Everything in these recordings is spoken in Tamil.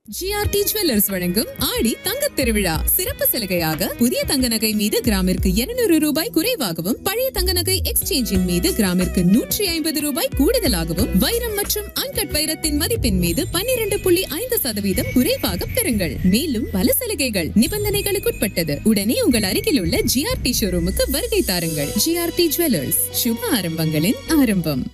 ஜிஆர்டி ஜுவல்லர்ஸ் வழங்கும் ஆடி தங்கத் திருவிழா சிறப்பு சலுகையாக புதிய தங்க நகை மீது கிராமிற்கு 200 ரூபாய் குறைவாகவும் பழைய தங்க நகை எக்ஸ்சேஞ்சின் மீது கிராமிற்கு நூற்றி ஐம்பது ரூபாய் கூடுதலாகவும் வைரம் மற்றும் அன்கட் வைரத்தின் மதிப்பின் மீது 12.5% புள்ளி ஐந்து சதவீதம் குறைவாக பெறுங்கள் மேலும் பல சலுகைகள் நிபந்தனைகளுக்குட்பட்டது உடனே உங்கள் அருகில் உள்ள ஜிஆர்டி ஷோரூமுக்கு வருகை தாருங்கள் ஜிஆர்டி ஜுவல்லர்ஸ் சுப ஆரம்பங்களின் ஆரம்பம்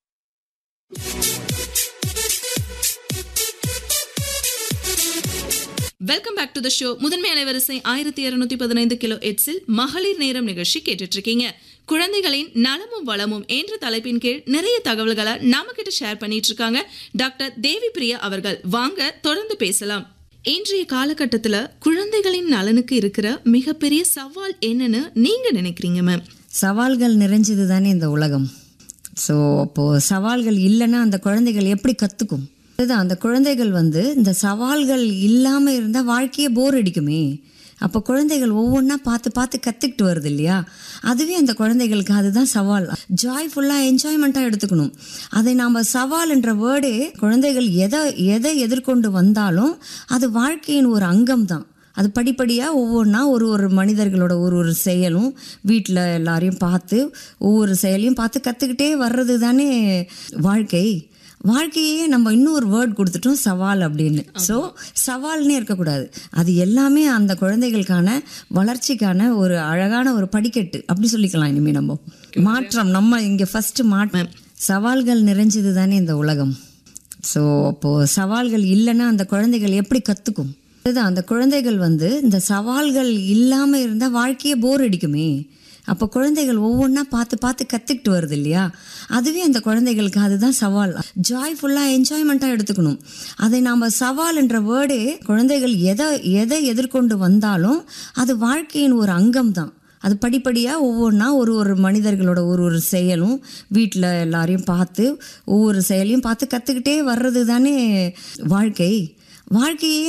welcome back to the show முதன்மை அலைவரிசை ஆயிரத்தி இருநூத்தி பதினைந்து கிலோ எட்ஸில் மகளிர் நேரம் நிகழ்ச்சி கேட்டுட்டு இருக்கீங்க குழந்தைகளின் நலமும் வளமும் என்ற தலைப்பின் கீழ் நிறைய தகவல்களை நாம கிட்ட ஷேர் பண்ணிட்டு இருக்காங்க டாக்டர் தேவி பிரியா அவர்கள் வாங்க தொடர்ந்து பேசலாம் இன்றைய காலகட்டத்துல குழந்தைகளின் நலனுக்கு இருக்கிற மிகப்பெரிய சவால் என்னன்னு நீங்க நினைக்கிறீங்க மேம் சவால்கள் நிறைஞ்சது தானே இந்த உலகம் ஸோ அப்போது சவால்கள் இல்லைன்னா அந்த குழந்தைகள் எப்படி கற்றுக்கும் அதுதான் அந்த குழந்தைகள் வந்து இந்த சவால்கள் இல்லாமல் இருந்தால் வாழ்க்கையே போர் அடிக்குமே அப்போ குழந்தைகள் ஒவ்வொன்றா பார்த்து பார்த்து கற்றுக்கிட்டு வருது இல்லையா அதுவே அந்த குழந்தைகளுக்கு அதுதான் சவால் ஜாய்ஃபுல்லாக என்ஜாய்மெண்ட்டாக எடுத்துக்கணும் அதை நாம் சவால்ன்ற வேர்டே குழந்தைகள் எதை எதை எதிர்கொண்டு வந்தாலும் அது வாழ்க்கையின் ஒரு அங்கம் தான் அது படிப்படியாக ஒவ்வொன்றா ஒரு ஒரு மனிதர்களோட ஒரு ஒரு செயலும் வீட்டில் எல்லாரையும் பார்த்து ஒவ்வொரு செயலையும் பார்த்து கற்றுக்கிட்டே வர்றது தானே வாழ்க்கை வாழ்க்கையே நம்ம இன்னொரு வேர்ட் கொடுத்துட்டோம் சவால் அப்படின்னு ஸோ சவால்னே இருக்கக்கூடாது அது எல்லாமே அந்த குழந்தைகளுக்கான வளர்ச்சிக்கான ஒரு அழகான ஒரு படிக்கட்டு அப்படி சொல்லிக்கலாம் இனிமேல் நம்ம மாற்றம் நம்ம இங்கே ஃபஸ்ட்டு மாற்றம் சவால்கள் நிறைஞ்சது தானே இந்த உலகம் ஸோ அப்போது சவால்கள் இல்லைன்னா அந்த குழந்தைகள் எப்படி கற்றுக்கும் அதுதான் அந்த குழந்தைகள் வந்து இந்த சவால்கள் இல்லாமல் இருந்தால் வாழ்க்கையே போர் அடிக்குமே அப்போ குழந்தைகள் ஒவ்வொன்றா பார்த்து பார்த்து கற்றுக்கிட்டு வருது இல்லையா அதுவே அந்த குழந்தைகளுக்கு அதுதான் சவால் ஜாய்ஃபுல்லாக என்ஜாய்மெண்ட்டாக எடுத்துக்கணும் அதை நாம் சவால்ன்ற வேர்டே குழந்தைகள் எதை எதை எதிர்கொண்டு வந்தாலும் அது வாழ்க்கையின் ஒரு அங்கம் தான் அது படிப்படியாக ஒவ்வொன்றா ஒரு ஒரு மனிதர்களோட ஒரு ஒரு செயலும் வீட்டில் எல்லாரையும் பார்த்து ஒவ்வொரு செயலையும் பார்த்து கற்றுக்கிட்டே வர்றது தானே வாழ்க்கை வாழ்க்கையே